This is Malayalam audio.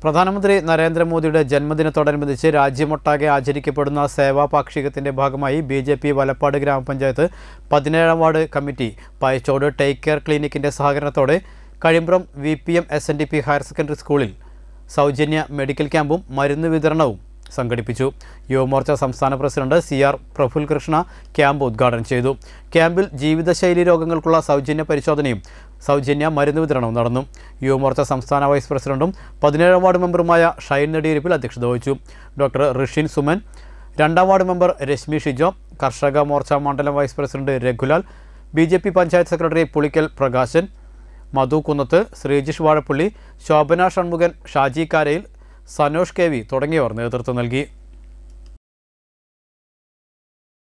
പ്രധാനമന്ത്രി നരേന്ദ്രമോദിയുടെ ജന്മദിനത്തോടനുബന്ധിച്ച് രാജ്യമൊട്ടാകെ ആചരിക്കപ്പെടുന്ന സേവാ പാക്ഷികത്തിന്റെ ഭാഗമായി ബി ജെ പി വലപ്പാട് ഗ്രാമപഞ്ചായത്ത് പതിനേഴാം ward committee Payachode take care ക്ലിനിക്കിന്റെ സഹകരണത്തോടെ Kazhimbram V P M S N D P higher secondary സ്കൂളിൽ സൗജന്യ മെഡിക്കൽ ക്യാമ്പും മരുന്ന് വിതരണവും സംഘടിപ്പിച്ചു യുവമോർച്ച സംസ്ഥാന president C R Praful Krishna camp ഉദ്ഘാടനം ചെയ്തു ക്യാമ്പിൽ ജീവിതശൈലി രോഗങ്ങൾക്കുള്ള സൗജന്യ പരിശോധനയും സൗജന്യ മരുന്ന് വിതരണവും നടന്നു യുവമോർച്ച സംസ്ഥാന വൈസ് പ്രസിഡന്റും പതിനേഴാം വാർഡ് മെമ്പറുമായ ഷൈൻ നെടിയിരിപ്പിൽ അധ്യക്ഷത വഹിച്ചു ഡോക്ടർ ഋഷിൻ സുമൻ രണ്ടാം വാർഡ് മെമ്പർ രശ്മി ഷിജോ കർഷക മോർച്ച മണ്ഡലം വൈസ് പ്രസിഡന്റ് രഘുലാൽ B J P panchayat secretary Pulikkal Prakashan Madhu Kunnath Sreejish Vazhappally Shobhana Shanmughan Shaji Karayil Sanosh K V തുടങ്ങിയവർ നേതൃത്വം നൽകി